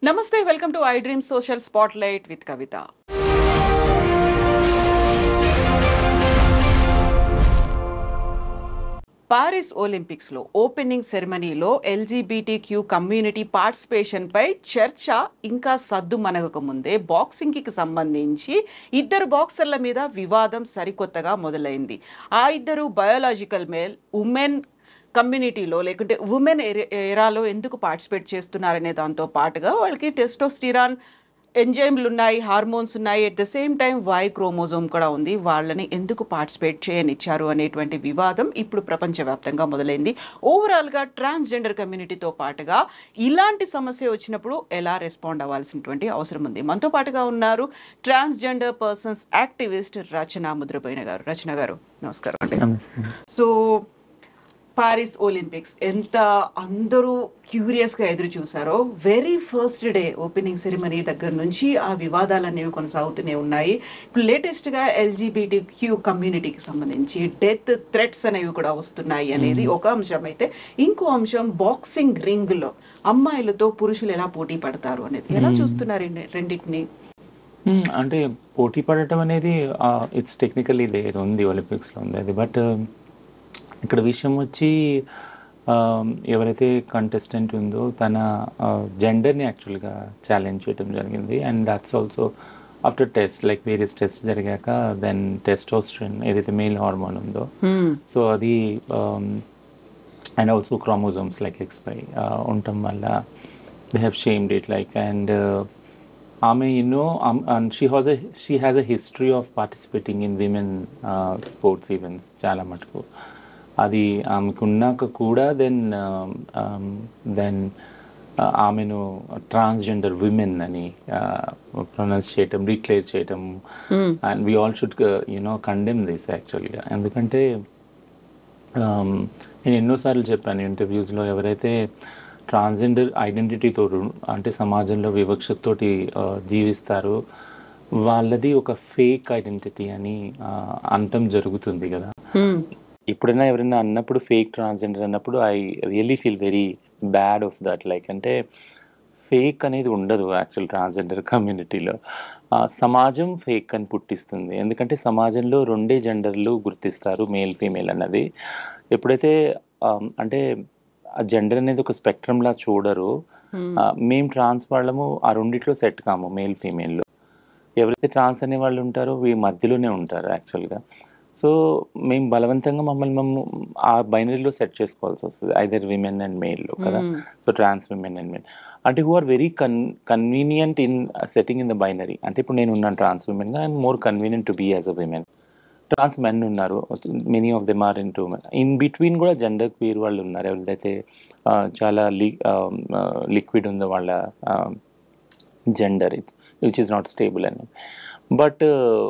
నమస్తే welcome to I dream social spotlight with Kavitha Paris Olympics లో opening సెరమనీలో LGBT Q community participation పై చర్చ ఇంకా సద్దు మనగక ముందే బాక్సింగ్ కి సంబంధించి ఇద్దరు బాక్సర్ల మీద వివాదం సరికొత్తగా మొదలైంది ఆ ఇద్దరు బయోలాజికల్ మేల్ ఉమెన్ కమ్యూనిటీలో లేకుంటే ఉమెన్ ఎరాలో ఎందుకు పార్టిసిపేట్ చేస్తున్నారనే దాంతో పాటుగా వాళ్ళకి టెస్టోస్టిరాన్ ఎంజైమ్లు ఉన్నాయి హార్మోన్స్ ఉన్నాయి at the same time Y chromosome కూడా ఉంది వాళ్ళని ఎందుకు పార్టిసిపేట్ చేయనిచ్చారు అనేటువంటి వివాదం ఇప్పుడు ప్రపంచవ్యాప్తంగా మొదలైంది ఓవరాల్గా ట్రాన్స్జెండర్ కమ్యూనిటీతో పాటుగా ఇలాంటి సమస్య వచ్చినప్పుడు ఎలా రెస్పాండ్ అవ్వాల్సినటువంటి అవసరం ఉంది మనతో పాటుగా ఉన్నారు transgender persons activist Rachana Mudraboyina garu Rachana గారు నమస్కారం అండి నమస్తే సో పారిస్ ఒలింపిక్స్ ఎంత అందరూ క్యూరియస్గా ఎదురు చూసారో very first day opening ceremony దగ్గర నుంచి ఆ వివాదాలు అనేవి కొనసాగుతూనే ఉన్నాయి ఇప్పుడు లేటెస్ట్గా ఎల్జీబీటీ క్యూ కమ్యూనిటీకి సంబంధించి డెత్ థ్రెట్స్ అనేవి కూడా వస్తున్నాయి అనేది ఒక అంశం అయితే ఇంకో అంశం బాక్సింగ్ రింగ్లో అమ్మాయిలతో పురుషులు ఎలా పోటీ పడతారు అనేది ఎలా చూస్తున్నారు ఈ రెండింటిని మ్మ్. అంటే పోటీ పడటం అనేది ఇట్స్ టెక్నికల్లీ దేర్ ఉంది ఒలింపిక్స్లో ఉంది అది బట్ ఇక్కడ విషయం వచ్చి ఆ, ఎవరైతే కంటెస్టెంట్ ఉందో తన జెండర్ని యాక్చువల్గా ఛాలెంజ్ చేయడం జరిగింది and that's also after test like various test జరిగాక దెన్ టెస్టోస్ట్రిన్ ఏదైతే మెయిల్ హార్మోన్ ఉందో సో అది and also chromosomes like X Y ఉండటం వల్ల they have shamed it like and ఆమె ఎన్నో and she has a she has a history of participating in women sports events చాలా మటుకు అది ఆమెకు ఉన్నాక కూడా దెన్ దెన్ ఆమెను ట్రాన్స్జెండర్ విమెన్ అని ప్రొనౌన్స్ చేయటం డిక్లేర్ చేయటం and we all should you know condemn this యాక్చువల్గా ఎందుకంటే um, నేను ఎన్నోసార్లు చెప్పాను ఇంటర్వ్యూస్లో ఎవరైతే ట్రాన్స్జెండర్ ఐడెంటిటీతో అంటే సమాజంలో వివక్షతోటి uh, జీవిస్తారో వాళ్ళది ఒక ఫేక్ ఐడెంటిటీ అని uh, అనటం జరుగుతుంది కదా ఎప్పుడైనా ఎవరైనా అన్నప్పుడు ఫేక్ ట్రాన్స్జెండర్ అన్నప్పుడు I really feel very bad of that like అంటే ఫేక్ అనేది ఉండదు యాక్చువల్ ట్రాన్స్జెండర్ కమ్యూనిటీలో సమాజం ఫేక్ అని పుట్టిస్తుంది ఎందుకంటే సమాజంలో రెండే జెండర్లు గుర్తిస్తారు మేల్ ఫీమేల్ అన్నది ఎప్పుడైతే ఆ, అంటే ఆ జెండర్ అనేది ఒక స్పెక్ట్రమ్లా చూడరు ఆ, మేము ట్రాన్స్ వాళ్ళము ఆ రెండిట్లో సెట్ కాము మేల్ ఫీమేల్లో ఎవరైతే ట్రాన్స్ అనే వాళ్ళు ఉంటారో వీ మధ్యలోనే ఉంటారు యాక్చువల్గా సో మేము బలవంతంగా మమ్మల్ని మేము ఆ బైనరీలో సెట్ చేసుకోవాల్సి వస్తుంది ఐదర్ విమెన్ అండ్ మేల్లో కదా so trans women and men అంటే who are very con convenient in setting in the binary అంటే ఇప్పుడు నేను ఉన్నాను ట్రాన్స్ విమెన్గా I'm more convenient to be as a women trans men ఉన్నారు many of them are in to in between కూడా gender queer వాళ్ళు ఉన్నారు ఎవరైతే ఆ, చాలా లి లిక్విడ్ ఉందో వాళ్ళ gender which is not stable అని బట్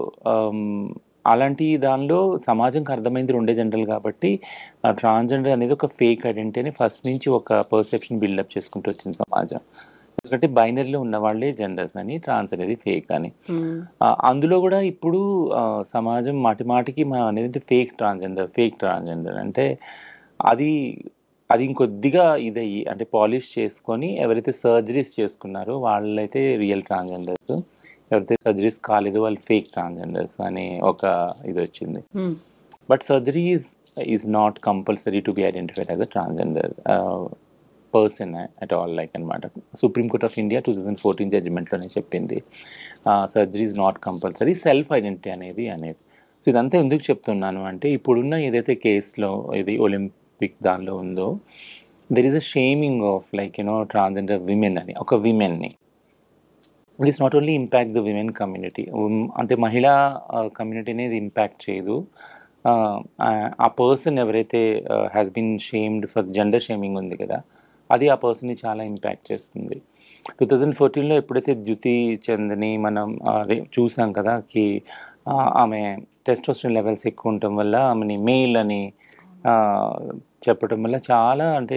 అలాంటి దానిలో సమాజంకి అర్థమైంది రెండే జెండర్ కాబట్టి ట్రాన్స్జెండర్ అనేది ఒక ఫేక్ ఐడెంటిటీ అని ఫస్ట్ నుంచి ఒక పర్సెప్షన్ బిల్డప్ చేసుకుంటూ వచ్చింది సమాజం ఎందుకంటే బైనరీలో ఉన్న వాళ్ళే జెండర్స్ అని ట్రాన్స్ అనేది ఫేక్ అని ఆ, అందులో కూడా ఇప్పుడు ఆ, సమాజం మాటి మాటికి మా అనేది ఫేక్ ట్రాన్స్జెండర్ ఫేక్ ట్రాన్స్జెండర్ అంటే అది అది ఇంకొద్దిగా ఇదయ్యి అంటే పాలిష్ చేసుకొని ఎవరైతే సర్జరీస్ చేసుకున్నారో వాళ్ళైతే రియల్ ట్రాన్స్జెండర్స్ ఎవరైతే సర్జరీస్ కాలేదు వాళ్ళు ఫేక్ ట్రాన్స్జెండర్స్ అనే ఒక ఇది వచ్చింది but surgery is is not compulsory to be identified as a transgender person at all like అనమాట supreme court of India two thousand fourteen జడ్జిమెంట్లోనే చెప్పింది surgery is not compulsory self identity అనేది అనేది సో ఇదంతా ఎందుకు చెప్తున్నాను అంటే ఇప్పుడున్న ఏదైతే కేసులో ఇది ఒలింపిక్ దానిలో ఉందో there is a shaming of like you know transgender women అని ఒక విమెన్ని this not only impact the women community అంటే మహిళా కమ్యూనిటీ అనేది ఇంపాక్ట్ చేయదు Uh, ఆ పర్సన్ ఎవరైతే has been shamed for gender shaming ఉంది కదా అది ఆ పర్సన్ని చాలా ఇంపాక్ట్ చేస్తుంది టూ థౌజండ్ ఫోర్టీన్లో ఎప్పుడైతే ద్యుతి చంద్ని మనం uh, అదే చూసాం కదా కి uh, ఆమె టెస్టోస్టిన్ లెవెల్స్ ఎక్కువ ఉండటం వల్ల ఆమెని మెయిల్ అని uh, చెప్పడం వల్ల చాలా అంటే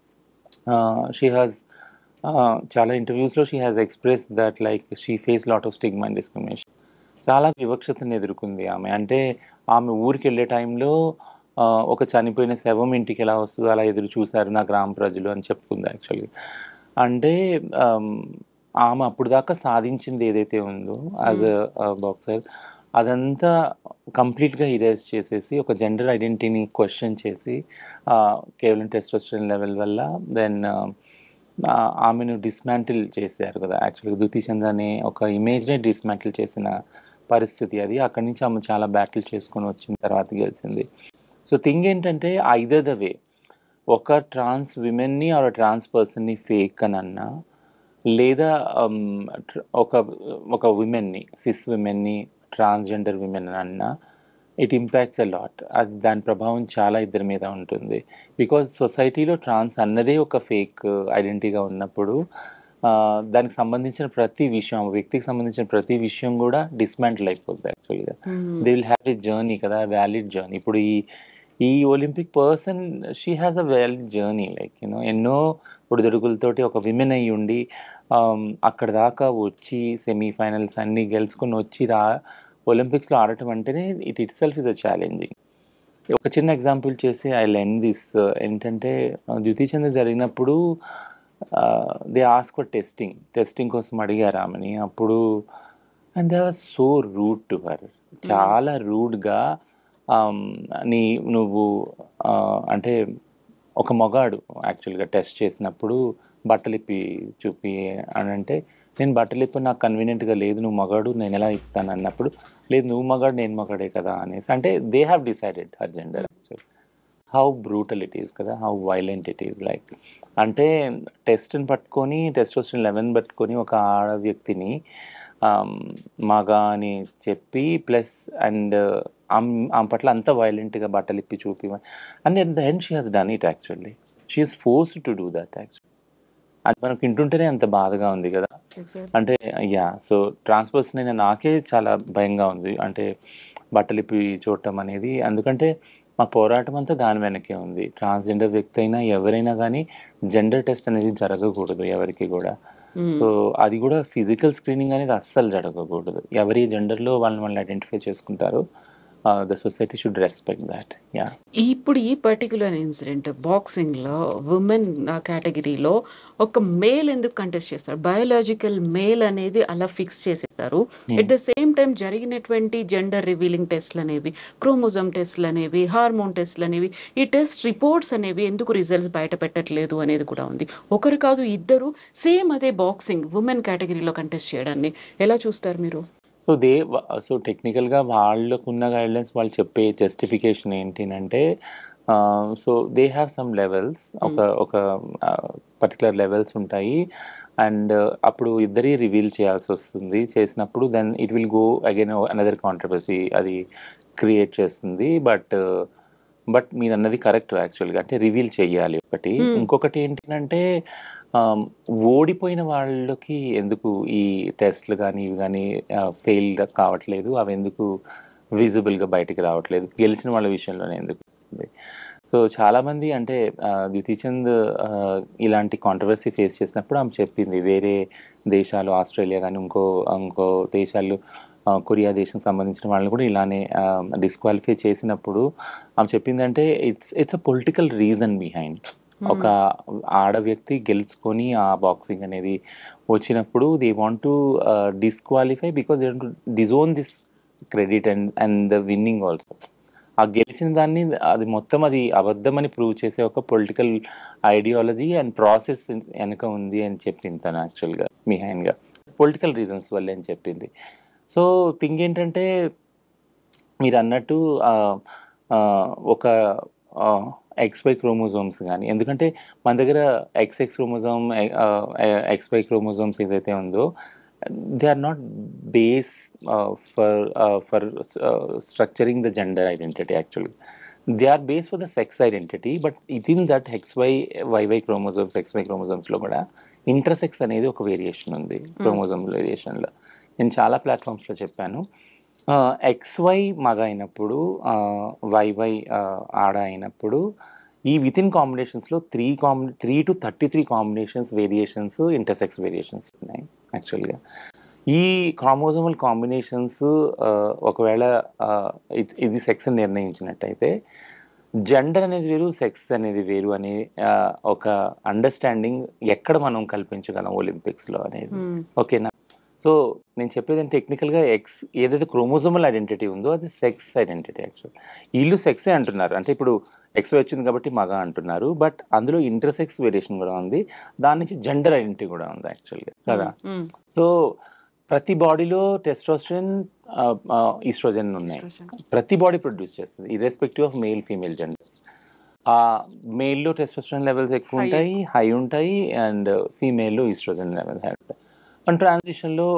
షీ హాజ్ చాలా ఇంటర్వ్యూస్లో she has express that like she face lot of stigma and discrimination చాలా వివక్షతను ఎదుర్కొంది ఆమె అంటే ఆమె ఊరికి వెళ్ళే టైంలో ఆ, ఒక చనిపోయిన శవం ఇంటికి ఎలా వస్తుందో అలా ఎదురు చూశారు నా గ్రామ ప్రజలు అని చెప్పుకుంది యాక్చువల్లీ అంటే ఆమ్, ఆమె అప్పుడు దాకా సాధించింది ఏదైతే ఉందో యాజ్ అ బాక్సర్ అదంతా కంప్లీట్గా ఇరేజ్ చేసేసి ఒక జెండర్ ఐడెంటిటీని క్వశ్చన్ చేసి ఆ, కేవలం టెస్టోస్టెరాన్ లెవెల్ వల్ల దెన్ ఆమెను డిస్మాంటిల్ చేశారు కదా యాక్చువల్గా దుతి చంద్ర అనే ఒక ఇమేజ్నే డిస్మాంటిల్ చేసిన పరిస్థితి అది అక్కడి నుంచి ఆమె చాలా బ్యాటిల్ చేసుకొని వచ్చిన తర్వాత గెలిచింది సో థింగ్ ఏంటంటే ఐదర్ ద వే ఒక ట్రాన్స్ విమెన్ని ఆర్ ట్రాన్స్ పర్సన్ని ఫేక్ అని అన్నా లేదా um, tr- ఒక ఒక విమెన్ని సిస్ విమెన్ని ట్రాన్స్జెండర్ విమెన్ అని అన్నా ఇట్ ఇంపాక్ట్స్ అ లాట్ అది దాని ప్రభావం చాలా ఇద్దరి మీద ఉంటుంది బికాజ్ సొసైటీలో ట్రాన్స్ అన్నదే ఒక ఫేక్ ఐడెంటిటీగా ఉన్నప్పుడు ఆ, దానికి సంబంధించిన ప్రతి విషయం ఆ వ్యక్తికి సంబంధించిన ప్రతి విషయం కూడా డిస్మాంటిల్ అయిపోతుంది యాక్చువల్గా they will have a journey కదా వ్యాలిడ్ జర్నీ ఇప్పుడు ఈ ఈ Olympic person she has a valid journey like you know ఎన్నో ఒడిదొడుకులతోటి ఒక విమెన్ అయ్యి ఉండి um, అక్కడ దాకా వచ్చి సెమీఫైనల్స్ అన్నీ గెలుచుకొని వచ్చి రా ఒలింపిక్స్లో ఆడటం అంటేనే it itself is a challenging ఒక చిన్న ఎగ్జాంపుల్ చేసి ఐ లెండ్ దిస్ ఏంటంటే ద్యుతి చంద్ర జరిగినప్పుడు they ask for testing testing కోసం అడిగారు ఆమెని అప్పుడు and they was so rude to her చాలా రూడ్గా నీ నువ్వు ఆ, అంటే ఒక మగాడు యాక్చువల్గా టెస్ట్ చేసినప్పుడు బట్టలు ఇప్పి చూపి అని అంటే నేను బట్టలు ఇప్పి నాకు కన్వీనియంట్గా లేదు నువ్వు మగాడు నేను ఎలా ఇస్తాను అన్నప్పుడు లేదు నువ్వు మగాడు నేను మగాడే కదా అనేసి అంటే they have decided her gender actual how brutal it is కదా how violent it is like అంటే టెస్ట్ని పట్టుకొని టెస్టోస్టిన్ లెవెన్ పట్టుకొని ఒక ఆడ వ్యక్తిని మగా అని చెప్పి ప్లస్ అండ్ ఆమె పట్ల అంత వైలెంట్గా బట్టలు ఇప్పి చూపి and at the end she has done it actually she is force to do that actually అది మనకు వింటుంటేనే అంత బాధగా ఉంది కదా అంటే యా సో ట్రాన్స్పర్సన్ అయిన నాకే చాలా భయంగా ఉంది అంటే బట్టలు ఇప్పి చూడటం అనేది ఎందుకంటే మా పోరాటం అంతా దాని వెనకే ఉంది ట్రాన్స్జెండర్ వ్యక్తి అయినా ఎవరైనా కానీ జెండర్ టెస్ట్ అనేది జరగకూడదు ఎవరికి కూడా సో అది కూడా ఫిజికల్ స్క్రీనింగ్ అనేది అస్సలు జరగకూడదు ఎవరి జెండర్లో వాళ్ళని వాళ్ళని ఐడెంటిఫై చేసుకుంటారో the society should respect that yeah ఇప్పుడు ఈ పర్టికులర్ ఇన్సిడెంట్ బాక్సింగ్లో ఉమెన్ కేటగిరీలో ఒక మేల్ ఎందుకు కంటెస్ట్ చేస్తారు బయోలాజికల్ మేల్ అనేది అలా ఫిక్స్ చేసేసారు ఎట్ ద సేమ్ టైం జరిగినటువంటి జెండర్ రివీలింగ్ టెస్ట్లు అనేవి క్రోమోజోమ్ టెస్ట్లు అనేవి హార్మోన్ టెస్ట్లు అనేవి ఈ టెస్ట్ రిపోర్ట్స్ అనేవి ఎందుకు రిజల్ట్స్ బయట పెట్టట్లేదు అనేది కూడా ఉంది ఒకరు కాదు ఇద్దరు సేమ్ అదే బాక్సింగ్ ఉమెన్ కేటగిరీలో కంటెస్ట్ చేయడాన్ని ఎలా చూస్తారు మీరు సో దే సో టెక్నికల్గా వాళ్ళకున్న గైడ్లైన్స్ వాళ్ళు చెప్పే జస్టిఫికేషన్ ఏంటినంటే so they have some levels ఒక ఒక పర్టికులర్ లెవెల్స్ ఉంటాయి అండ్ అప్పుడు ఇద్దరి రివీల్ చేయాల్సి వస్తుంది చేసినప్పుడు then it will go again another controversy అది క్రియేట్ చేస్తుంది బట్ బట్ మీరు అన్నది కరెక్ట్ యాక్చువల్గా అంటే రివీల్ చేయాలి ఒకటి ఇంకొకటి ఏంటంటే ఓడిపోయిన వాళ్ళకి ఎందుకు ఈ టెస్ట్లు కానీ ఇవి కానీ ఫెయిల్ కావట్లేదు అవి ఎందుకు విజిబుల్గా బయటికి రావట్లేదు గెలిచిన వాళ్ళ విషయంలోనే ఎందుకు వస్తుంది సో చాలామంది అంటే ద్యుతిచంద్ ఇలాంటి కాంట్రవర్సీ ఫేస్ చేసినప్పుడు ఆమె చెప్పింది వేరే దేశాలు ఆస్ట్రేలియా కానీ ఇంకో ఇంకో దేశాలు కొరియా దేశం సంబంధించిన వాళ్ళని కూడా ఇలానే డిస్క్వాలిఫై చేసినప్పుడు ఆమె చెప్పిందంటే it's it's a political reason behind ఒక ఆడ వ్యక్తి గెలుచుకొని ఆ బాక్సింగ్ అనేది వచ్చినప్పుడు they want to disqualify because they to disown this credit and and the winning also ఆ గెలిచిన దాన్ని అది మొత్తం అది అబద్ధమని ప్రూవ్ చేసే ఒక పొలిటికల్ ఐడియాలజీ అండ్ ప్రాసెస్ వెనక ఉంది అని చెప్పింది తను యాక్చువల్గా బిహైండ్గా పొలిటికల్ రీజన్స్ వల్లే అని చెప్పింది సో థింగ్ ఏంటంటే మీరు అన్నట్టు ఒక ఎక్స్వై క్రోమోజోమ్స్ కానీ ఎందుకంటే మన దగ్గర ఎక్స్ఎక్స్ క్రోమోజోమ్ ఎక్స్వై క్రోమోజోమ్స్ ఏదైతే ఉందో they are not base for for structuring the gender identity actually they are base for the sex identity but it in that XY YY chromosomes XY క్రోమోజోమ్స్లో కూడా intersex అనేది ఒక variation ఉంది chromosome వేరియేషన్లో నేను చాలా ప్లాట్ఫామ్స్లో చెప్పాను ఎక్స్వై మగ అయినప్పుడు వైవై ఆడ అయినప్పుడు ఈ విత్ ఇన్ కాంబినేషన్స్లో three combi three to thirty three combinations variations intersex variations ఉన్నాయి యాక్చువల్గా ఈ క్రామోజోమల్ కాంబినేషన్స్ ఒకవేళ ఇది సెక్స్ నిర్ణయించినట్టయితే జెండర్ అనేది వేరు సెక్స్ అనేది వేరు అనే ఆ, ఒక అండర్స్టాండింగ్ ఎక్కడ మనం కల్పించగలం ఒలింపిక్స్లో అనేది మ్మ్. ఓకేనా సో నేను చెప్పేది టెక్నికల్గా ఎక్స్ ఏదైతే క్రోమోజోమల్ ఐడెంటిటీ ఉందో అది సెక్స్ ఐడెంటిటీ యాక్చువల్ వీళ్ళు సెక్సే అంటున్నారు అంటే ఇప్పుడు ఎక్స్ వచ్చింది కాబట్టి మగ అంటున్నారు బట్ అందులో ఇంటర్సెక్స్ వేరియేషన్ కూడా ఉంది దాని నుంచి జెండర్ ఐడెంటిటీ కూడా ఉంది యాక్చువల్గా కదా మ్మ్. సో ప్రతి బాడీలో టెస్టోస్టెరాన్ ఈస్ట్రోజన్ ఉన్నాయి Estrogen. ప్రతి బాడీ ప్రొడ్యూస్ చేస్తుంది irrespective of male female genders ఆ మేల్లో టెస్టోస్టెరాన్ లెవెల్స్ ఎక్కువ High. ఉంటాయి హై ఉంటాయి అండ్ ఫీమేల్లో ఈస్ట్రోజన్ లెవెల్ హై ఉంటాయి అండ్ ట్రాన్సిషన్లో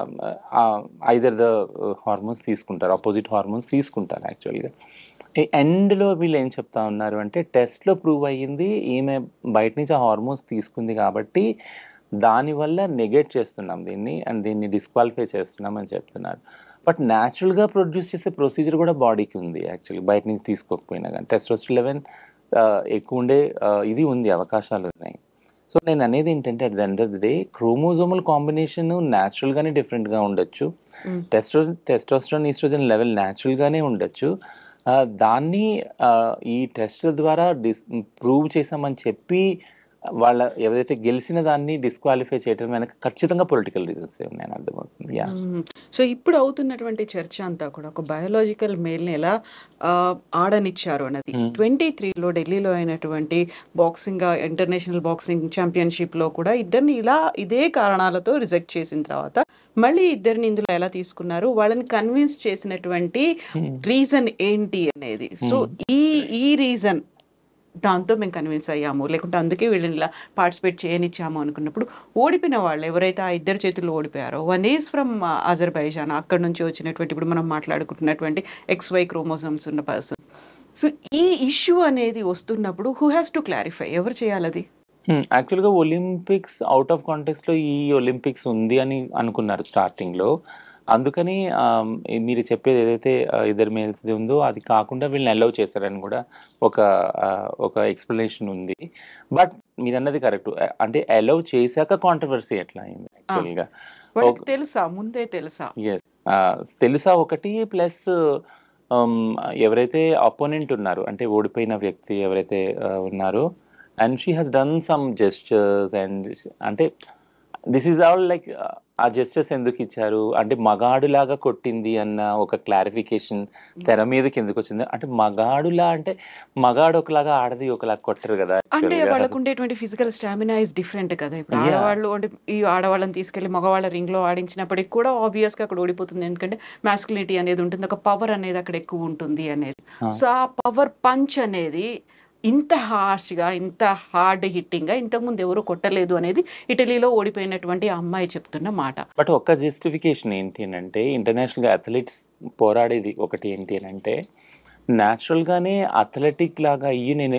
ఐదర్ ద హార్మోన్స్ తీసుకుంటారు ఆపోజిట్ హార్మోన్స్ తీసుకుంటారు యాక్చువల్గా ఎండ్లో వీళ్ళు ఏం చెప్తా ఉన్నారు అంటే టెస్ట్లో ప్రూవ్ అయ్యింది ఈమె బయట నుంచి ఆ హార్మోన్స్ తీసుకుంది కాబట్టి దానివల్ల నెగెట్ చేస్తున్నాం దీన్ని అండ్ దీన్ని డిస్క్వాలిఫై చేస్తున్నాం అని చెప్తున్నారు బట్ న్యాచురల్గా ప్రొడ్యూస్ చేసే ప్రొసీజర్ కూడా బాడీకి ఉంది యాక్చువల్లీ బయట నుంచి తీసుకోకపోయినా కానీ టెస్టోస్ లెవెన్ ఎక్కువ ఉండే ఆ, ఇది ఉంది అవకాశాలు ఉన్నాయి సో నేను అనేది ఏంటంటే at the end of the day chromosomal combination న్యాచురల్గానే డిఫరెంట్గా ఉండొచ్చు మ్మ్. టెస్టో టెస్టోస్ట్రాన్ ఈస్ట్రోజన్ లెవెల్ న్యాచురల్గానే ఉండొచ్చు ఆ, దాన్ని ఆ, ఈ టెస్ట్ ద్వారా డిస్ ప్రూవ్ చేసామని చెప్పి వాళ్ళ ఎవరైతే గెలిచిన దాన్ని డిస్క్వాలిఫై చేయడం వెనక ఖచ్చితంగా పొలిటికల్ రీజన్స్ ఉన్నాయని అర్థమవుతుంది యా మ్మ్. సో ఇప్పుడు అవుతున్నటువంటి చర్చ అంతా కూడా ఒక బయోలాజికల్ మేల్ని ఎలా ఆ, ఆడనిచ్చారు అన్నది మ్మ్. ట్వంటీ త్రీలో ఢిల్లీలో అయినటువంటి బాక్సింగ్ ఇంటర్నేషనల్ బాక్సింగ్ ఛాంపియన్షిప్ లో కూడా ఇద్దరిని ఇలా ఇదే కారణాలతో రిజెక్ట్ చేసిన తర్వాత మళ్ళీ ఇద్దరిని ఇందులో ఎలా తీసుకున్నారు వాళ్ళని కన్విన్స్ చేసినటువంటి రీజన్ ఏంటి అనేది సో ఈ ఈ రీజన్ దాంతో మేము కన్విన్స్ అయ్యాము లేకుంటే అందుకే వీళ్ళని ఇలా పార్టిసిపేట్ చేయనిచ్చాము అనుకున్నప్పుడు ఓడిపోయిన వాళ్ళు ఎవరైతే ఆ ఇద్దరు చేతుల్లో ఓడిపోయారో వన్ ఈజ్ ఫ్రమ్ అజర్బైజాన్ అక్కడ నుంచి వచ్చినటువంటి ఇప్పుడు మనం మాట్లాడుకుంటున్నటువంటి ఎక్స్ వై క్రోమోజోమ్స్ ఉన్న పర్సన్స్ సో ఈ ఇష్యూ అనేది వస్తున్నప్పుడు హూ హ్యాస్ టు క్లారిఫై ఎవరు చేయాలి అది యాక్చువల్గా ఒలింపిక్స్ అవుట్ ఆఫ్ కాంటెక్స్లో ఈ ఒలింపిక్స్ ఉంది అని అనుకున్నారు స్టార్టింగ్లో అందుకని ఆమ్, ఈ మీరు చెప్పేది ఏదైతే ఆ, ఇద్దరు మేల్స్ది ఉందో అది కాకుండా వీళ్ళని అలౌ చేశారని కూడా ఒక ఆ, ఒక ఎక్స్ప్లెనేషన్ ఉంది బట్ మీరు అన్నది కరెక్ట్ అంటే అలౌ చేశాక కాంట్రవర్సీ ఎట్లా అయింది యాక్చువల్గా వాళ్ళకి తెలుసా ముందే తెలుసా ఎస్ తెలుసా ఒకటి ప్లస్ ఎవరైతే అపోనెంట్ ఉన్నారు అంటే ఓడిపోయిన వ్యక్తి ఎవరైతే ఆ, ఉన్నారో and she has done some gestures and అంటే దిస్ ఈజ్ ఆల్ లైక్ ఆ జెస్చర్స్ ఎందుకు ఇచ్చారు అంటే మగాడులాగా కొట్టింది అన్న ఒక క్లారిఫికేషన్ తెర మీదకి ఎందుకు వచ్చింది అంటే మగాడులా అంటే మగాడు ఒకలాగా ఆడది ఒకలాగా కొట్టరు కదా అంటే actually గా. వాళ్ళకు ఉండేటువంటి ఫిజికల్ స్టామినా ఇస్ డిఫరెంట్ కదా ఇప్పుడు Yeah. ఆడవాళ్ళు అంటే ఈ ఆడవాళ్ళని తీసుకెళ్లి మగవాళ్ళ రింగ్ లో ఆడించినప్పటికి కూడా ఆబ్వియస్ గా అక్కడ ఓడిపోతుంది ఎందుకంటే మాస్కులిటీ అనేది ఉంటుంది ఒక పవర్ అనేది అక్కడ ఎక్కువ ఉంటుంది అనేది Ah. సో ఆ పవర్ పంచ్ అనేది ఇంత harsh గా ఇంత హార్డ్ హిట్టింగ్ గా ఇంతకుముందు ఎవరు కొట్టలేదు అనేది ఇటలీలో ఓడిపోయినటువంటి ఆ అమ్మాయి చెప్తున్న మాట బట్ ఒక్క జస్టిఫికేషన్ ఏంటి అని అంటే ఇంటర్నేషనల్గా అథ్లెట్స్ పోరాడేది ఒకటి ఏంటి అని అంటే న్యాచురల్గానే అథ్లెటిక్ లాగా అయ్యి నేను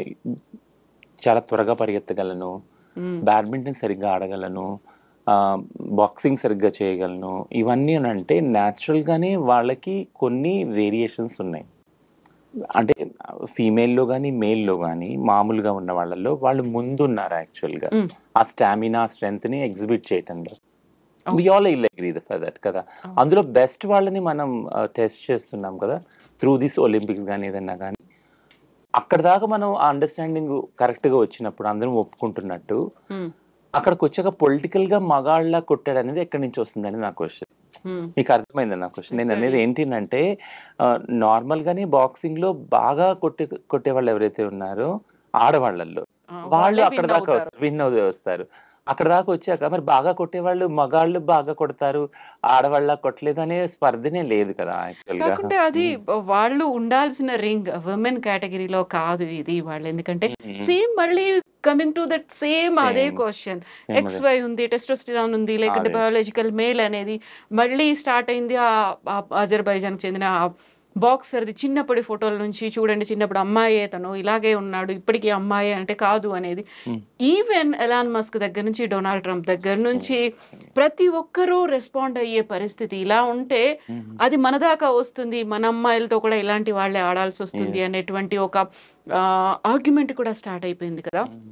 చాలా త్వరగా పరిగెత్తగలను మ్మ్. బ్యాడ్మింటన్ సరిగ్గా ఆడగలను బాక్సింగ్ సరిగ్గా చేయగలను ఇవన్నీ అని అంటే న్యాచురల్గానే వాళ్ళకి కొన్ని వేరియేషన్స్ ఉన్నాయి అంటే ఫీమేల్లో కానీ మేల్లో కానీ మామూలుగా ఉన్న వాళ్ళల్లో వాళ్ళు ముందున్నారు యాక్చువల్గా మ్మ్. ఆ స్టామినా స్ట్రెంగ్త్ని ఎగ్జిబిట్ చేయటంలో Okay. We all will agree for that కదా అందులో బెస్ట్ వాళ్ళని మనం టెస్ట్ చేస్తున్నాం కదా త్రూ దిస్ ఒలింపిక్స్ కానీ ఏదన్నా కానీ అక్కడ దాకా మనం ఆ అండర్స్టాండింగ్ కరెక్ట్గా వచ్చినప్పుడు అందరం ఒప్పుకుంటున్నట్టు మ్మ్. అక్కడికి వచ్చాక పొలిటికల్ గా మగాళ్ళ కొట్టాడు అనేది ఎక్కడి నుంచి వస్తుందని నా క్వశ్చన్ మ్మ్. మీకు అర్థమైంది నా క్వశ్చన్ నేను Exactly. అనేది ఏంటంటే నార్మల్ గానే బాక్సింగ్ లో బాగా కొట్టే కొట్టే వాళ్ళు ఎవరైతే ఉన్నారో ఆడవాళ్ళల్లో ఆ, వాళ్ళు వాళ్ళే అక్కడ win దాకా అవుతారు. వస్తారు విన్ అవుతూ వస్తారు అక్కడ దాకా వచ్చాక మరి బాగా కొట్టేవాళ్ళు మగాళ్ళు బాగా కొడతారు ఆడవాళ్ళ కొట్టలేదు అనే స్పర్ధనే లేదు కదా యాక్చువల్ గా కాకుంటే అది వాళ్ళు ఉండాల్సిన రింగ్ ఉమెన్ కేటగిరీలో కాదు ఇది వాళ్ళు ఎందుకంటే మ్మ్. సేమ్ మళ్ళీ కమింగ్ టు దట్ సేమ్ అదే Same. క్వశ్చన్ Same ఎక్స్ అదే. వై ఉంది టెస్టోస్టిరాన్ ఉంది లేకుంటే అదే. బయాలజికల్ మేల్ అనేది మళ్ళీ స్టార్ట్ అయింది ఆ అజర్బైజాన్ చెందిన బాక్సర్ది చిన్నప్పటి ఫోటోల నుంచి చూడండి చిన్నప్పుడు అమ్మాయే తను ఇలాగే ఉన్నాడు ఇప్పటికీ అమ్మాయి అంటే కాదు అనేది Hmm. ఈవెన్ ఎలాన్ మస్క్ దగ్గర నుంచి డొనాల్డ్ ట్రంప్ దగ్గర నుంచి ప్రతి ఒక్కరూ రెస్పాండ్ అయ్యే పరిస్థితి ఇలా ఉంటే మ్మ్. అది మన దాకా వస్తుంది మన అమ్మాయిలతో కూడా ఇలాంటి వాళ్ళే ఆడాల్సి వస్తుంది Yes. అనేటువంటి ఒక ఆర్గ్యుమెంట్ కూడా స్టార్ట్ అయిపోయింది కదా మ్మ్.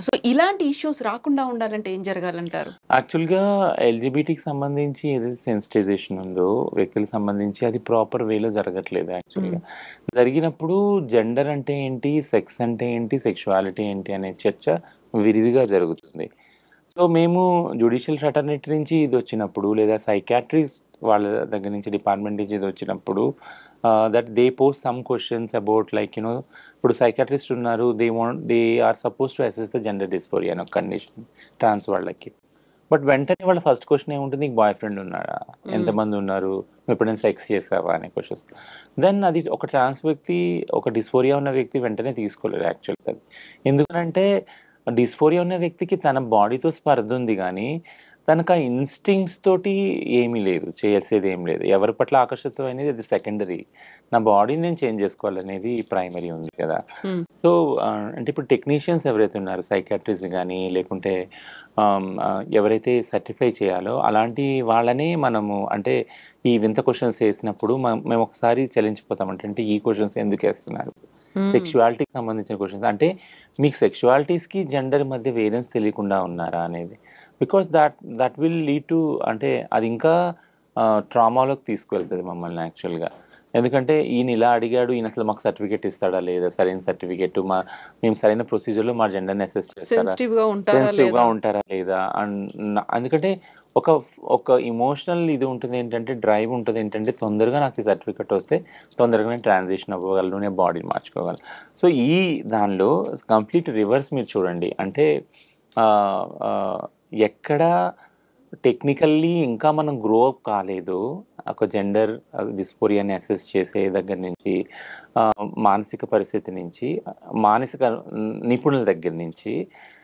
సో ఇలాంటి ఇష్యూస్ రాకుండా ఉండాలంటే ఏం జరగాలంటారు యాక్చువల్గా ఎల్జిబిటీకి సంబంధించి ఏదైతే సెన్సిటైజేషన్ ఉందో వ్యక్తులకు సంబంధించి అది ప్రాపర్ వేలో జరగట్లేదు యాక్చువల్గా జరిగినప్పుడు జెండర్ అంటే ఏంటి సెక్స్ అంటే ఏంటి సెక్షువాలిటీ ఏంటి అనే చర్చ విరివిగా జరుగుతుంది సో మేము జ్యుడిషియల్ ఫ్రటర్నిటీ నుంచి ఇది వచ్చినప్పుడు లేదా సైకాట్రీ వాళ్ళ దగ్గర నుంచి డిపార్ట్మెంట్ నుంచి ఇది వచ్చినప్పుడు that they post some questions about like you know ఇప్పుడు సైకాట్రిస్ట్ ఉన్నారు they want they are suppose to assess the gender dysphoria అనే కండిషన్ ట్రాన్స్ వాళ్ళకి బట్ వెంటనే వాళ్ళ ఫస్ట్ క్వశ్చన్ ఏముంటుంది నీకు బాయ్ ఫ్రెండ్ ఉన్నాడా ఎంతమంది ఉన్నారు నువ్వు ఎప్పుడైనా సెక్స్ చేసావా అనే క్వశ్చన్స్ దెన్ అది ఒక ట్రాన్స్ వ్యక్తి ఒక డిస్ఫోరియా ఉన్న వ్యక్తి వెంటనే తీసుకోలేరు యాక్చువల్గా ఎందుకంటే డిస్ఫోరియా ఉన్న వ్యక్తికి తన బాడీతో స్పర్ధ ఉంది కానీ తనకు ఆ ఇన్స్టింగ్స్ తోటి ఏమీ లేదు చేసేది ఏం లేదు ఎవరి పట్ల ఆకర్షితం అనేది అది సెకండరీ నా బాడీని నేను చేంజ్ చేసుకోవాలనేది ప్రైమరీ ఉంది కదా Hmm. సో అంటే ఇప్పుడు టెక్నీషియన్స్ ఎవరైతే ఉన్నారు సైకాట్రిస్ట్ కానీ లేకుంటే ఆమ్, ఆ, ఎవరైతే సర్టిఫై చేయాలో అలాంటి వాళ్ళనే మనము అంటే ఈ వింత క్వశ్చన్స్ వేసినప్పుడు మ- మేము ఒకసారి చలించిపోతాం అంటే ఈ క్వశ్చన్స్ ఎందుకు వేస్తున్నారు సెక్షువాలిటీకి సంబంధించిన క్వశ్చన్స్ అంటే మీకు సెక్షువాలిటీస్కి జెండర్ మధ్య వేరియన్స్ తెలియకుండా ఉన్నారా అనేది because that that will lead to అంటే అది ఇంకా ట్రామాలోకి తీసుకువెళ్తుంది మమ్మల్ని యాక్చువల్గా ఎందుకంటే ఈయన ఇలా అడిగాడు ఈయన అసలు మాకు సర్టిఫికేట్ ఇస్తాడా లేదా సరైన సర్టిఫికేట్ మా మేము సరైన ప్రొసీజర్లో మా జెండర్ని అసెస్ చేస్తారా సెన్సిటివ్ గా ఉంటారా సెన్సిటివ్ గా లేదా ఉంటారా లేదా అండ్ ఎందుకంటే ఒక ఒక ఇమోషనల్ ఇది ఉంటుంది ఏంటంటే డ్రైవ్ ఉంటుంది ఏంటంటే తొందరగా నాకు ఈ సర్టిఫికెట్ వస్తే తొందరగా నేను ట్రాన్సిషన్ అవ్వగలను నేను బాడీని మార్చుకోగలను సో ఈ దానిలో కంప్లీట్ రివర్స్ మీరు చూడండి అంటే ఆ, ఆ, ఎక్కడ టెక్నికల్లీ ఇంకా మనం గ్రో అప్ కాలేదు ఒక జెండర్ డిస్పోరియాని అసెస్ చేసే దగ్గర నుంచి ఆ, మానసిక పరిస్థితి నుంచి మానసిక నిపుణుల దగ్గర నుంచి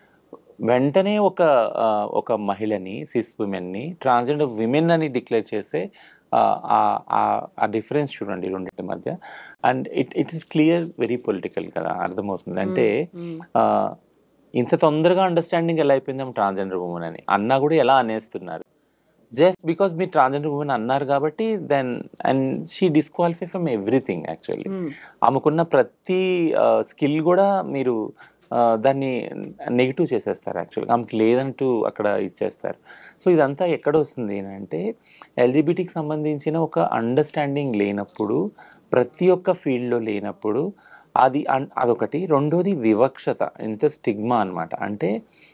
వెంటనే ఒక ఆ, ఒక మహిళని సిస్ విమెన్ని ట్రాన్స్జెండర్ విమెన్ అని డిక్లేర్ చేసే ఆ, ఆ- ఆ- ఆ డిఫరెన్స్ చూడండి రెండింటి మధ్య and it it is clear very political కదా అర్థమవుతుంది అంటే మ్మ్. ఆ, ఇంత తొందరగా అండర్స్టాండింగ్ ఎలా అయిపోయిందాం ట్రాన్స్జెండర్ ఉమెన్ అని అన్నా కూడా ఎలా అనేస్తున్నారు జస్ట్ బికాస్ మీరు ట్రాన్స్జెండర్ ఉమెన్ అన్నారు కాబట్టి then and she disqualify from everything actually మ్మ్. ఆమెకున్న ప్రతి స్కిల్ కూడా మీరు ఆ, దాన్ని నెగిటివ్ చేసేస్తారు యాక్చువల్గా ఆమెకి లేదంటూ అక్కడ ఇచ్చేస్తారు సో ఇదంతా ఎక్కడ వస్తుంది అంటే ఎల్జిబిటీకి సంబంధించిన ఒక అండర్స్టాండింగ్ లేనప్పుడు ప్రతి ఒక్క ఫీల్డ్లో లేనప్పుడు అది అన్- అదొకటి రెండోది వివక్షత అంటే స్టిగ్మా అన్నమాట అంటే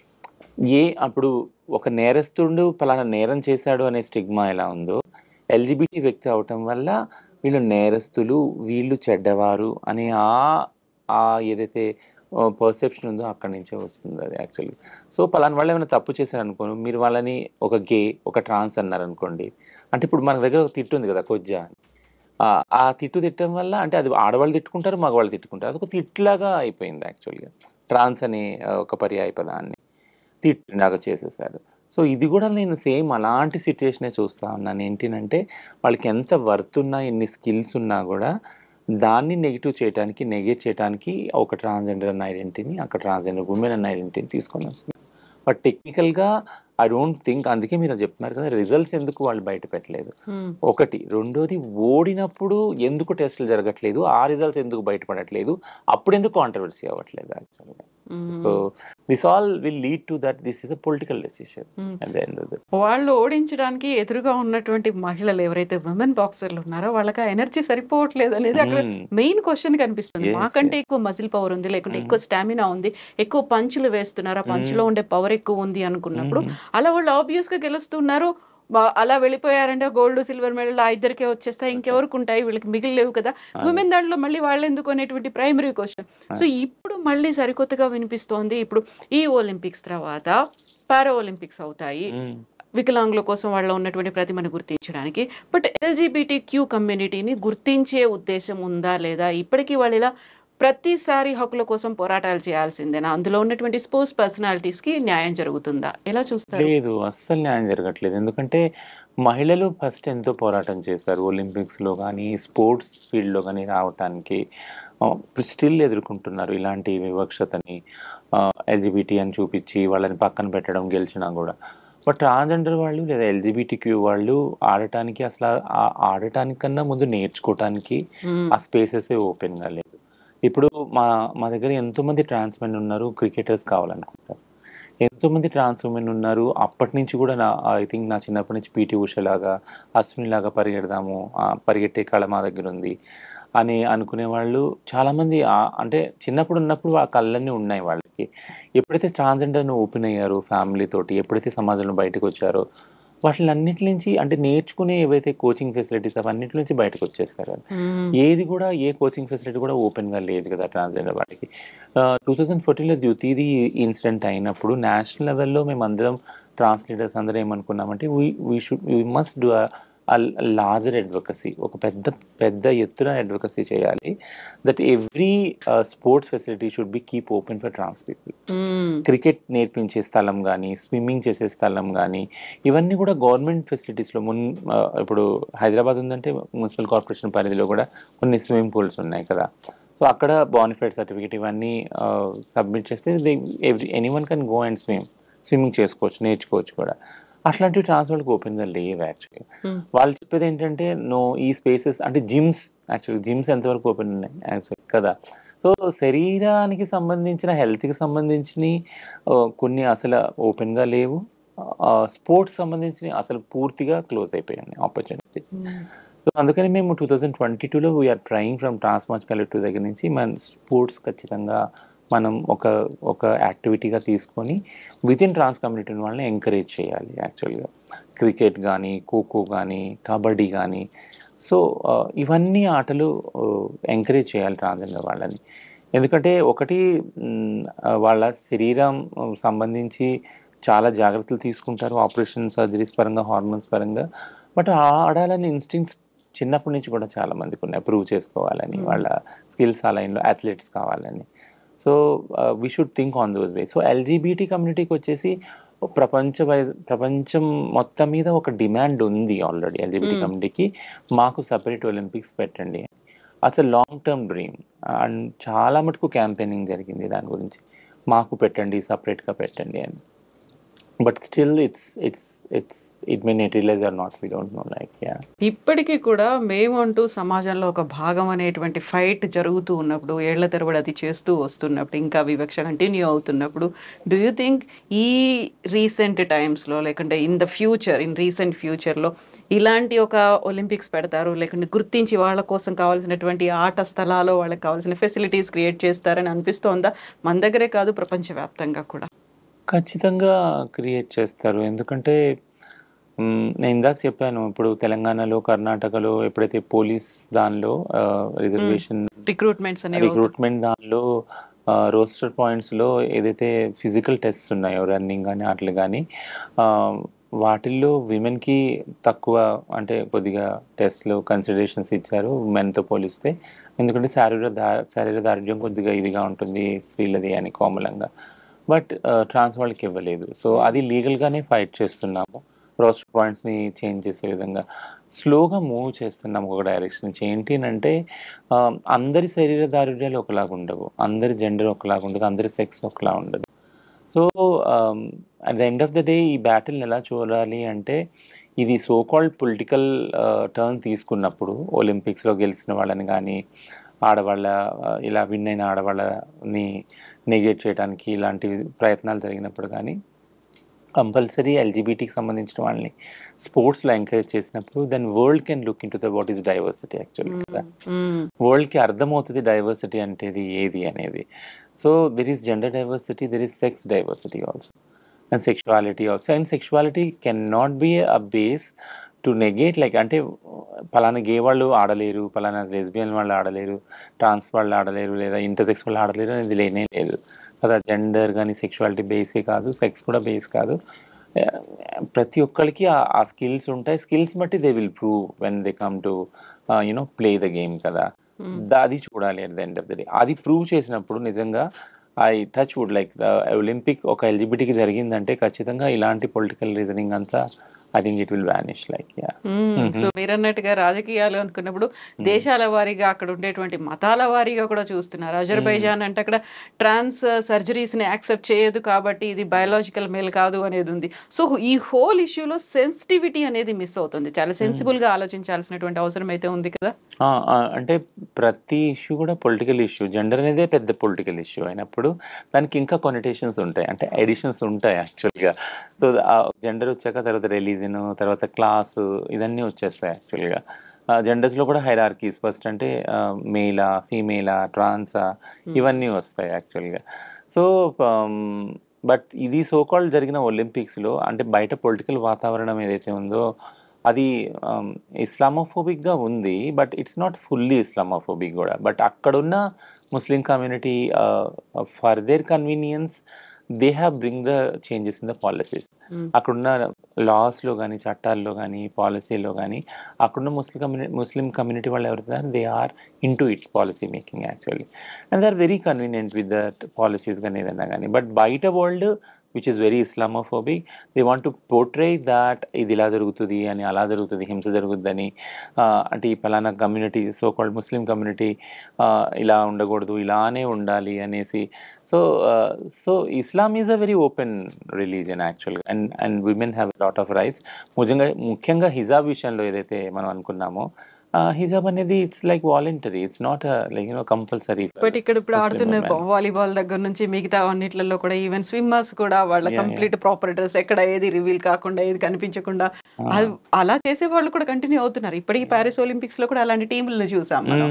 ఏ అప్పుడు ఒక నేరస్తుడు పలానా నేరం చేశాడు అనే స్టిగ్మా ఎలా ఉందో ఎల్జిబిటీ వ్యక్తి అవటం వల్ల వీళ్ళు నేరస్తులు వీళ్ళు చెడ్డవారు అనే ఆ ఆ ఏదైతే పర్సెప్షన్ ఉందో అక్కడి నుంచే వస్తుంది అది యాక్చువల్లీ సో పలానా వాళ్ళు ఏమైనా తప్పు చేశారనుకోను మీరు వాళ్ళని ఒక గే ఒక ట్రాన్స్ అన్నారనుకోండి అంటే ఇప్పుడు మన దగ్గర ఒక తిట్టు ఉంది కదా కొజ్జా అని ఆ ఆ తిట్టు తిట్టడం వల్ల అంటే అది ఆడవాళ్ళు తిట్టుకుంటారు మగవాళ్ళు తిట్టుకుంటారు అది ఒక తిట్లాగా అయిపోయింది యాక్చువల్గా ట్రాన్స్ అనే ఆ, ఒక పర్యాయ పదాన్ని తిట్టినాగా చేసేసారు సో ఇది కూడా నేను సేమ్ అలాంటి సిచ్యుయేషనే చూస్తా ఉన్నాను ఏంటంటే వాళ్ళకి ఎంత వర్త్ ఉన్నా ఎన్ని స్కిల్స్ ఉన్నా కూడా దాన్ని నెగిటివ్ చేయడానికి నెగేట్ చేయడానికి ఒక ట్రాన్స్జెండర్ అన్న ఐడెంటిటీని అక్కడ ట్రాన్స్జెండర్ ఉమెన్ అన్న ఐడెంటిటీని తీసుకొని వస్తుంది బట్ టెక్నికల్గా ఐ డోంట్ థింక్ అందుకే మీరు చెప్తున్నారు కదా రిజల్ట్స్ ఎందుకు వాళ్ళు బయట పెట్టలేదు మ్మ్. ఒకటి రెండోది ఓడినప్పుడు ఎందుకు టెస్టులు జరగట్లేదు ఆ రిజల్ట్స్ ఎందుకు బయటపడట్లేదు అప్పుడు ఎందుకు కాంట్రవర్సీ అవ్వట్లేదు యాక్చువల్గా మ్మ్. So this all will lead to that this is a political decision మ్మ్. At the end of the వాళ్ళు ఓడించడానికి ఎదురుగా ఉన్నటువంటి మహిళలు ఎవరైతే విమెన్ బాక్సర్లు ఉన్నారో వాళ్ళకి ఆ ఎనర్జీ సరిపోవట్లేదు అనేది అక్కడ మెయిన్ క్వశ్చన్ కనిపిస్తుంది Yes, మాకంటే ఎక్కువ మజిల్ పవర్ ఉంది లేకుంటే Mm. ఎక్కువ స్టామినా ఉంది ఎక్కువ పంచులు వేస్తున్నారు ఆ పంచులో Mm. ఉండే పవర్ ఎక్కువ ఉంది అనుకున్నప్పుడు అలా వాళ్ళు ఆబ్వియస్ గా గెలుస్తున్నారు వా- అలా వెళ్ళిపోయారంటే గోల్డ్ సిల్వర్ మెడల్ ఆ ఇద్దరికే వచ్చేస్తాయి ఇంకెవరికి ఉంటాయి వీళ్ళకి మిగిలిలేవు కదా ఉమెన్ దాంట్లో మళ్ళీ వాళ్ళు ఎందుకు అనేటువంటి ప్రైమరీ క్వశ్చన్ సో ఇప్పుడు మళ్ళీ సరికొత్తగా వినిపిస్తోంది ఇప్పుడు ఈ ఒలింపిక్స్ తర్వాత పారా ఒలింపిక్స్ అవుతాయి వికలాంగుల కోసం వాళ్ళ ఉన్నటువంటి ప్రతిమను గుర్తించడానికి బట్ ఎల్జిబిటి క్యూ కమ్యూనిటీని గుర్తించే ఉద్దేశం ఉందా లేదా ఇప్పటికీ వాళ్ళు ఇలా ప్రతిసారి హక్కుల కోసం పోరాటాలు చేయాల్సిందేనా అందులో ఉన్నటువంటి స్పోర్ట్స్ పర్సనాలిటీస్ కి న్యాయం జరుగుతుందా ఎలా చూస్తారు లేదు అస్సలు న్యాయం జరగట్లేదు ఎందుకంటే మహిళలు ఫస్ట్ ఎంతో పోరాటం చేశారు ఒలింపిక్స్లో కానీ స్పోర్ట్స్ ఫీల్డ్లో కానీ రావటానికి స్టిల్ ఎదుర్కొంటున్నారు ఇలాంటి వివక్షతని ఎల్జిబిటీ అని చూపించి వాళ్ళని పక్కన పెట్టడం గెలిచినా కూడా బట్ ట్రాన్స్జెండర్ వాళ్ళు లేదా ఎల్జిబిటీ క్యూ వాళ్ళు ఆడటానికి అసలు ఆ- ఆడటానికన్నా ముందు నేర్చుకోవటానికి మ్మ్. ఆ స్పేసెస్ ఓపెన్గా లేదు ఇప్పుడు మా మా దగ్గర ఎంతోమంది ట్రాన్స్ మెన్ ఉన్నారు క్రికెటర్స్ కావాలనుకుంటారు ఎంతోమంది ట్రాన్స్ ఉమెన్ ఉన్నారు అప్పటి నుంచి కూడా నా ఐ థింక్ నా చిన్నప్పటి నుంచి పీటీ ఉష లాగా అశ్విని లాగా పరిగెడదాము ఆ, పరిగెట్టే కళ మా దగ్గర ఉంది అని అనుకునే వాళ్ళు చాలామంది ఆ- అంటే చిన్నప్పుడు ఉన్నప్పుడు ఆ కళ్ళన్నీ ఉన్నాయి వాళ్ళకి ఎప్పుడైతే ట్రాన్స్జెండర్ను ఓపెన్ అయ్యారో ఫ్యామిలీ తోటి ఎప్పుడైతే సమాజంలో బయటకు వచ్చారో వాటిని అన్నిటి నుంచి అంటే నేర్చుకునే ఏవైతే కోచింగ్ ఫెసిలిటీస్ అవన్నిటి నుంచి బయటకు వచ్చేస్తారు ఏది కూడా ఏ కోచింగ్ ఫెసిలిటీ కూడా ఓపెన్గా లేదు కదా ట్రాన్స్జెండర్ వాటికి టూ థౌజండ్ ఫోర్టీన్లో ద్వితీది ఇన్సిడెంట్ అయినప్పుడు నేషనల్ లెవెల్లో మేము అందరం ట్రాన్స్ లీడర్స్ అందరం ఏమనుకున్నామంటే we we should we must do larger advocacy ఒక పెద్ద పెద్ద ఎత్తున అడ్వకసీ చేయాలి that every sports facility should be keep open for trans people cricket నేర్పించే స్థలం కానీ స్విమ్మింగ్ చేసే స్థలం కానీ ఇవన్నీ కూడా గవర్నమెంట్ ఫెసిలిటీస్లో మున్ ఆ, ఇప్పుడు హైదరాబాద్ ఉందంటే మున్సిపల్ కార్పొరేషన్ పరిధిలో కూడా కొన్ని స్విమ్మింగ్ పూల్స్ ఉన్నాయి కదా సో అక్కడ బానిఫైడ్ సర్టిఫికేట్ ఇవన్నీ సబ్మిట్ చేస్తే they every any one can go and swim swimming చేసుకోవచ్చు నేర్చుకోవచ్చు కూడా అట్లాంటివి ట్రాన్స్ వాళ్ళకి ఓపెన్గా లేవు యాక్చువల్లీ వాళ్ళు చెప్పేది ఏంటంటే నో ఈ స్పేసెస్ అంటే జిమ్స్ యాక్చువల్లీ జిమ్స్ ఎంతవరకు ఓపెన్ ఉన్నాయి యాక్చువల్లీ కదా సో శరీరానికి సంబంధించిన హెల్త్కి సంబంధించిన కొన్ని అసలు ఓపెన్గా లేవు స్పోర్ట్స్ సంబంధించిన అసలు పూర్తిగా క్లోజ్ అయిపోయాయి ఆపర్చునిటీస్ సో అందుకని మేము టూ థౌజండ్ ట్వంటీ టూలో we are trying from trans match collective దగ్గర నుంచి మన స్పోర్ట్స్ ఖచ్చితంగా మనం ఒక ఒక యాక్టివిటీగా తీసుకొని విత్ ఇన్ ట్రాన్స్ కమ్యూనిటీ వాళ్ళని ఎంకరేజ్ చేయాలి యాక్చువల్గా క్రికెట్ కానీ ఖోఖో కానీ కబడ్డీ కానీ సో ఇవన్నీ ఆటలు ఎంకరేజ్ చేయాలి ట్రాన్స్జెండర్ వాళ్ళని ఎందుకంటే ఒకటి మ్, ఆ, వాళ్ళ శరీరం ఆ, సంబంధించి చాలా జాగ్రత్తలు తీసుకుంటారు ఆపరేషన్ సర్జరీస్ పరంగా హార్మోన్స్ పరంగా బట్ ఆడాలని ఇన్స్టింక్ట్స్ చిన్నప్పటి నుంచి కూడా చాలా మందికి ఉన్నాయి ప్రూవ్ చేసుకోవాలని వాళ్ళ స్కిల్స్ ఆ లైన్లో అథ్లెట్స్ కావాలని so we should think on those way so LGBT కమ్యూనిటీకి వచ్చేసి ప్రపంచ వైజ్ ప్రపంచం మొత్తం మీద ఒక డిమాండ్ ఉంది ఆల్రెడీ ఎల్జీబీటీ Mm. కమ్యూనిటీకి మాకు సపరేట్ ఒలింపిక్స్ పెట్టండి అసలు లాంగ్ టర్మ్ డ్రీమ్ అండ్ చాలా మటుకు క్యాంపెయినింగ్ జరిగింది దాని గురించి మాకు పెట్టండి సపరేట్గా పెట్టండి అని but still it's it's it's it may neutralise or not we don't know like yeah ఇప్పటికీ కూడా మేము అంటూ సమాజంలో ఒక భాగం అనేటువంటి ఫైట్ జరుగుతూ ఉన్నప్పుడు ఏళ్ల తరబడి అది చేస్తూ వస్తున్నప్పుడు ఇంకా వివక్ష కంటిన్యూ అవుతున్నప్పుడు డూ యూ థింక్ ఈ రీసెంట్ టైమ్స్లో లేకుంటే in the future in recent ఫ్యూచర్లో ఇలాంటి ఒక ఒలింపిక్స్ పెడతారు లేకుంటే గుర్తించి వాళ్ళ కోసం కావాల్సినటువంటి ఆట స్థలాలు వాళ్ళకి కావాల్సిన ఫెసిలిటీస్ క్రియేట్ చేస్తారని అనిపిస్తోందా మన దగ్గరే కాదు ప్రపంచవ్యాప్తంగా కూడా ఖచ్చితంగా క్రియేట్ చేస్తారు ఎందుకంటే మ్, నేను ఇందాక చెప్పాను ఇప్పుడు తెలంగాణలో కర్ణాటకలో ఎప్పుడైతే పోలీస్ దానిలో రిజర్వేషన్ రిక్రూట్మెంట్స్ అనేవి అవుతాయి. రిక్రూట్మెంట్ దానిలో రోస్టర్ పాయింట్స్లో ఏదైతే ఫిజికల్ టెస్ట్స్ ఉన్నాయో రన్నింగ్ కానీ అట్లు కానీ వాటిల్లో విమెన్కి తక్కువ అంటే కొద్దిగా టెస్ట్లు కన్సిడరేషన్స్ ఇచ్చారు మెన్తో పోలిస్తే ఎందుకంటే శారీర దా శారీర దారిద్ర్యం కొద్దిగా ఇదిగా ఉంటుంది స్త్రీలది అని కోమలంగా బట్ ట్రాన్స్ వాళ్ళకి ఇవ్వలేదు సో అది లీగల్గానే ఫైట్ చేస్తున్నాము రోస్టర్ పాయింట్స్ని చేంజ్ చేసే విధంగా స్లోగా మూవ్ చేస్తున్నాం ఒక డైరెక్షన్ నుంచి ఏంటి అంటే ఆ, అందరి శరీర దారుఢ్యాలు ఒకలాగా ఉండవు అందరి జెండర్ ఒకలాగా ఉండదు అందరి సెక్స్ ఒకలా ఉండదు so at the end of the day ఈ బ్యాటిల్ని ఎలా చూడాలి అంటే ఇది సో కాల్డ్ పొలిటికల్ టర్న్ తీసుకున్నప్పుడు ఒలింపిక్స్లో గెలిచిన వాళ్ళని కానీ ఆడవాళ్ళ ఆ, ఇలా విన్ అయిన ఆడవాళ్ళని నెగేట్ చేయడానికి ఇలాంటి ప్రయత్నాలు జరిగినప్పుడు కానీ కంపల్సరీ ఎల్జీబీటీకి సంబంధించిన వాళ్ళని స్పోర్ట్స్లో ఎంకరేజ్ చేసినప్పుడు then world can look into the what is diversity actually కదా మ్మ్. వరల్డ్కి అర్థమవుతుంది డైవర్సిటీ అంటే ఏది అనేది so there is gender diversity there is sex diversity also and sexuality also and sexuality can not be a base to negate like అంటే పలానా గే వాళ్ళు ఆడలేరు పలానా లెస్బియన్ వాళ్ళు ఆడలేరు ట్రాన్స్ వాళ్ళు ఆడలేరు లేదా ఇంటర్సెక్స్ వాళ్ళు ఆడలేరు అనేది లేనే లేదు కదా జెండర్ కానీ సెక్షువాలిటీ బేసే కాదు సెక్స్ కూడా బేస్ కాదు ఆ, ప్రతి ఒక్కరికి ఆ- ఆ స్కిల్స్ ఉంటాయి స్కిల్స్ బట్టి they will prove when they come to you know play the game కదా మ్మ్. ద- అది చూడాలి at the end of the day అది ప్రూవ్ చేసినప్పుడు నిజంగా I touch wood like the Olympic ఒక ఎలిజిబిలిటీకి జరిగిందంటే ఖచ్చితంగా ఇలాంటి పొలిటికల్ రీజనింగ్ అంతా I think it will vanish like yeah so మీరు అన్నట్టుగా రాజకీయాలు అనుకున్నప్పుడు దేశాల వారీగా అక్కడ ఉండేటువంటి మతాల వారీగా కూడా చూస్తున్నారు అజర్బైజాన్ అంటే అక్కడ ట్రాన్స్ సర్జరీస్ ని యాక్సెప్ట్ చేయదు కాబట్టి ఇది బయాలజికల్ మేల్ కాదు అనేది ఉంది సో ఈ హోల్ ఇష్యూలో సెన్సిటివిటీ అనేది మిస్ అవుతుంది చాలా సెన్సిబుల్ గా ఆలోచించాల్సినటువంటి అవసరం అయితే ఉంది కదా ఆ, ఆ, అంటే ప్రతి ఇష్యూ కూడా పొలిటికల్ ఇష్యూ జెండర్ అనేదే పెద్ద పొలిటికల్ ఇష్యూ అయినప్పుడు దానికి ఇంకా కొనిటేషన్స్ ఉంటాయి అంటే ఎడిషన్స్ ఉంటాయి యాక్చువల్గా సో జెండర్ వచ్చాక తర్వాత రిలీజన్ తర్వాత క్లాస్ ఇవన్నీ వచ్చేస్తాయి యాక్చువల్గా జెండర్స్లో కూడా హైరార్కీస్ ఫస్ట్ అంటే మేలా ఫీమేలా ట్రాన్సా ఇవన్నీ వస్తాయి యాక్చువల్గా సో బట్ ఇది సోకాల్డ్ జరిగిన ఒలింపిక్స్లో అంటే బయట పొలిటికల్ వాతావరణం ఏదైతే ఉందో అది ఇస్లామోఫోబిక్గా ఉంది but it's not fully Islamophobic కూడా బట్ అక్కడున్న Muslim community for their convenience they have bring the changes in the policies Mm. అక్కడున్న లాస్లో కానీ చట్టాల్లో కానీ పాలసీలో కానీ అక్కడున్న ముస్లిం కమ్యూనిటీ ముస్లిం కమ్యూనిటీ వాళ్ళు ఎవరైతే they are into its policy making actually and they are very convenient with that policies కానీ ఏదైనా కానీ బట్ బయట world which is very Islamophobic they want to portray that ఇది ఇలా జరుగుతుంది అని అలా జరుగుతుంది హింస జరుగుతుందని అంటే ఈ ఫలానా community so called Muslim community ఇలా ఉండకూడదు ఇలానే ఉండాలి అనేసి so so Islam is a very open religion యాక్చువల్గా and and women have lot of rights ముఖ్యంగా ముఖ్యంగా హిజాబ్ విషయంలో ఏదైతే మనం అనుకున్నామో హిజాబ్ అనేది it's like voluntary it's not like you know compulsory but ఇక్కడ ఇప్పుడు Muslim ఆడుతున్న women. వాలీబాల్ దగ్గర నుంచి మిగతా అన్నిట్లలో కూడా ఈవెన్ స్విమ్మర్స్ కూడా వాళ్ళ Yeah, కంప్లీట్ ప్రాపర్ డ్రెస్ ఎక్కడ ఏది రివీల్ కాకుండా ఏది కనిపించకుండా అది అలా చేసే వాళ్ళు కూడా కంటిన్యూ అవుతున్నారు ఇప్పటికీ ప్యారిస్ ఒలింపిక్స్ లో కూడా అలాంటి టీంలను చూసాం మనం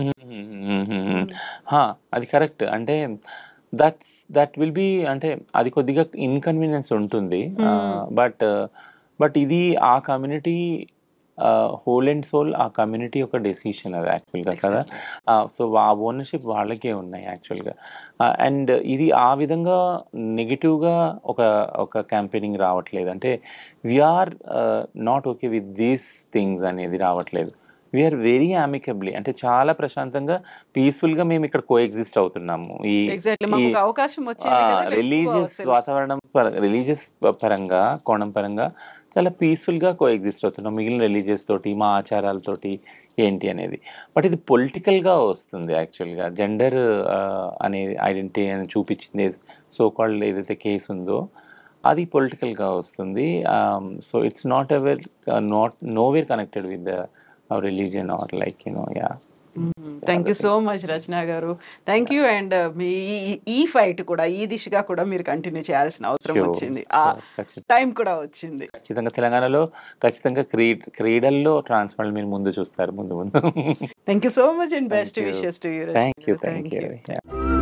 హా, అది కరెక్ట్ అంటే దట్స్ దట్ విల్ బి అంటే అది కొద్దిగా ఇన్కన్వీనియన్స్ ఉంటుంది బట్ బట్ ఇది ఆ కమ్యూనిటీ హోల్ అండ్ సోల్ ఆ కమ్యూనిటీ యొక్క డెసిషన్ అది యాక్చువల్గా కదా సో ఆ ఓనర్షిప్ వాళ్ళకే ఉన్నాయి యాక్చువల్గా అండ్ ఇది ఆ విధంగా నెగిటివ్గా ఒక ఒక క్యాంపెయినింగ్ రావట్లేదు అంటే we are not okay with these things అనేది రావట్లేదు వీఆర్ వెరీ అమికబ్లీ అంటే చాలా ప్రశాంతంగా పీస్ఫుల్ గా మేము ఇక్కడ కో ఎగ్జిస్ట్ అవుతున్నాము ఈ ఎగ్జాక్ట్లీ మాకు ఒక అవకాశం వచ్చింది కదా, let's go రిలీజియస్ ourselves. వాతావరణం రిలీజియస్ పరంగా కోణం పరంగా చాలా పీస్ఫుల్ గా కో ఎగ్జిస్ట్ అవుతున్నాం మిగిలిన రిలీజియస్ తోటి మా ఆచారాలతోటి ఏంటి అనేది బట్ ఇది పొలిటికల్ గా వస్తుంది యాక్చువల్గా జెండర్ అనేది ఐడెంటిటీ అని చూపించింది సో కాల్డ్ ఏదైతే కేసు ఉందో అది పొలిటికల్ గా వస్తుంది so it's not ever not nowhere connected with the religion or like you know yeah thank you so much Rachana గారు థ్యాంక్ యూ అండ్ మీ ఈ- ఈ ఫైట్ కూడా ఈ దిశగా కూడా మీరు కంటిన్యూ చేయాల్సిన అవసరం Sure, వచ్చింది ఆ ఖచ్చితంగా టైం కూడా వచ్చింది ఖచ్చితంగా తెలంగాణలో ఖచ్చితంగా క్రీ క్రీడల్లో ట్రాన్స్ఫర్ మీరు ముందు చూస్తారు ముందు ముందు thank you so much and best Thank you. Wishes to you thank you thank you